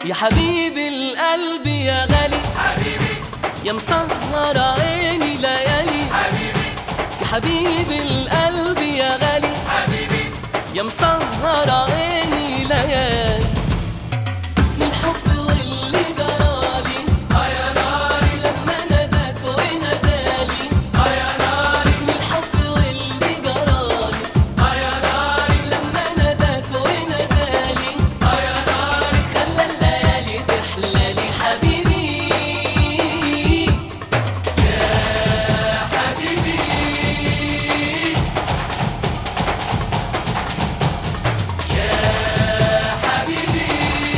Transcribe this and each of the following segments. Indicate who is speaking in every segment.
Speaker 1: يا حبيب القلب يا غالي
Speaker 2: حبيبي
Speaker 1: يا مسهر عيني ليالي
Speaker 2: حبيبي
Speaker 1: يا حبيب القلب يا غالي
Speaker 2: حبيبي
Speaker 1: يا مسهر عيني ليالي من الحب واللي جرالي
Speaker 2: اه يا ناري
Speaker 1: لما نداك ونادالي
Speaker 2: اه يا ناري
Speaker 1: من الحب واللي جرالي
Speaker 2: اه يا ناري
Speaker 1: لما نداك ونادالي
Speaker 2: اه يا ناري
Speaker 1: خلى الليالي تحلالي حبيبي
Speaker 2: حبيبي يا حبيبي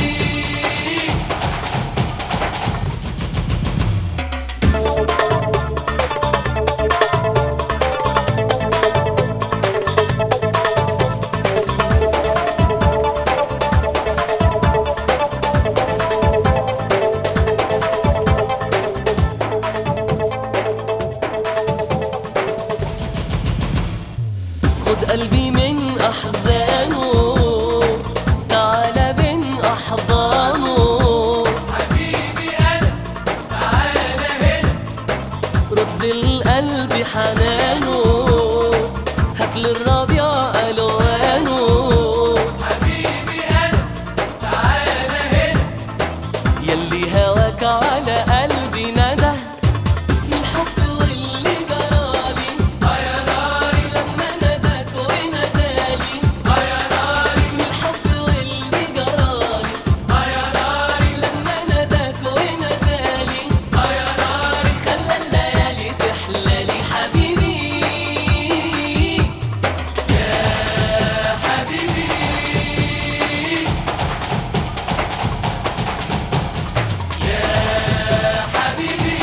Speaker 1: خد قلبي من أحزانه تعالى بين أحضانه
Speaker 2: حبيبي انا تعالى هنا
Speaker 1: رد القلب حنانه هات للربيع ألوانه
Speaker 2: حبيبي انا تعالى هنا
Speaker 1: يلي هواك على قلبي ندى من الحب واللي جرالي
Speaker 2: اه يا ناري
Speaker 1: لما نداك ونادالي
Speaker 2: اه يا ناري
Speaker 1: من الحب واللي جرالي
Speaker 2: اه يا ناري
Speaker 1: لما نداك ونادالي
Speaker 2: اه يا ناري
Speaker 1: خلى الليالي تحلالي حبيبي
Speaker 2: حبيبي يا حبيبي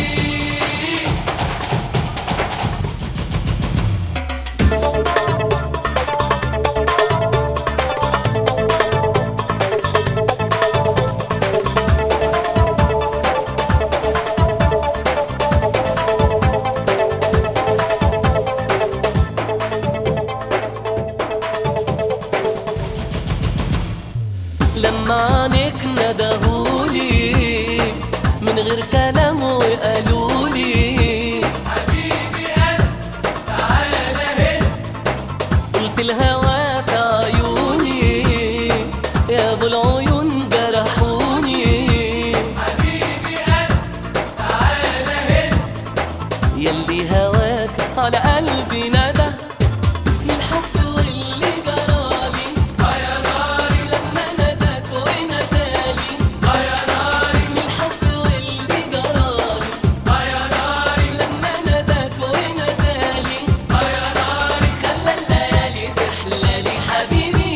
Speaker 1: لما عنك ندهولي من غير كلام وقالولي
Speaker 2: حبيبي انا تعالى هنا
Speaker 1: قلت الهوى في عيوني يا ابو العيون جرحوني
Speaker 2: حبيبي انا تعالى هنا
Speaker 1: يلي هواك على قلبي ندى من الحب واللي جرالي
Speaker 2: اه يا ناري
Speaker 1: لما نداك ونادالي
Speaker 2: اه يا ناري
Speaker 1: من الحب واللي جرالي
Speaker 2: اه يا ناري
Speaker 1: لما نداك ونادالي
Speaker 2: اه يا ناري
Speaker 1: خلى الليالي تحلالي حبيبي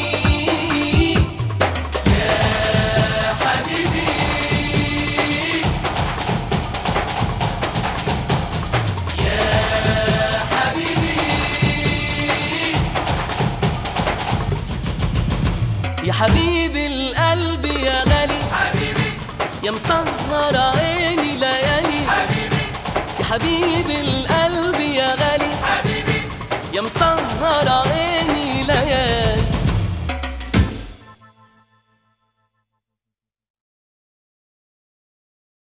Speaker 2: حبيبي يا حبيبي
Speaker 1: يا حبيب القلب يا غالي
Speaker 2: حبيبي
Speaker 1: يا مسهر عيني ليالي
Speaker 2: حبيبي
Speaker 1: يا حبيب القلب يا غالي
Speaker 2: حبيبي
Speaker 1: يا مسهر عيني